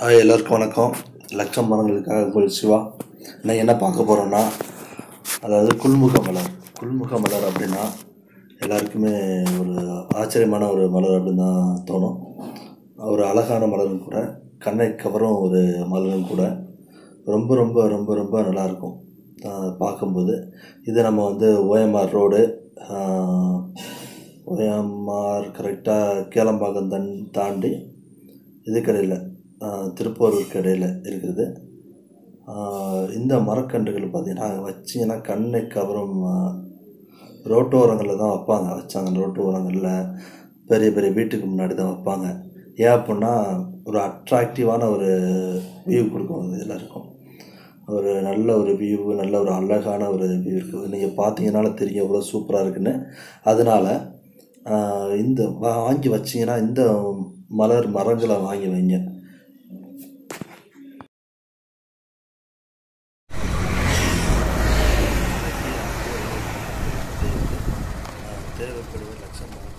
hi எல்லோருக்கும் வணக்கம் லட்சம் மரங்களுக்காக உங்கள் சிவா நான் என்ன பார்க்க போகிறோன்னா அதாவது குல்முக மலர் குல்முக மலர் அப்படின்னா எல்லாருக்குமே ஒரு ஆச்சரியமான ஒரு மலர் அப்படின்னு தான் தோணும் ஒரு அழகான மலரும் கூட கண்ணை கவரும் ஒரு மலரும் கூட ரொம்ப ரொம்ப ரொம்ப ரொம்ப நல்லாயிருக்கும் ஆஹ் பார்க்கும்போது இது நம்ம வந்து ஓஎம்ஆர் ரோடு ஓஎம்ஆர் கரெக்டாக கேளம்பாக்கம் தன் தாண்டி இது கடையில் திருப்பூருக்கு இடையில் இருக்குது ஆஹ் இந்த மரக்கன்றுகள் பார்த்தீங்கன்னா வச்சிங்கன்னா கண்ணை கவரும் ஆஹ் ரோட்டோரங்களில் தான் வைப்பாங்க வச்சாங்க ரோட்டோரங்களில் பெரிய பெரிய வீட்டுக்கு முன்னாடி தான் வைப்பாங்க ஏன் அப்படின்னா ஒரு அட்ராக்டிவான ஒரு வியூ கொடுக்கும் அது எல்லாருக்கும் ஒரு நல்ல ஒரு வியூ நல்ல ஒரு அழகான ஒரு வியூ இருக்குது நீங்கள் பார்த்தீங்கனால தெரியும் எவ்வளோ சூப்பராக இருக்குன்னு அதனால் ஆஹ் இந்த வா- வாங்கி வச்சிங்கன்னா இந்த மலர் மரங்களை வாங்கி வைங்க தேவைப்படுவது லட்சம் மரங்கள்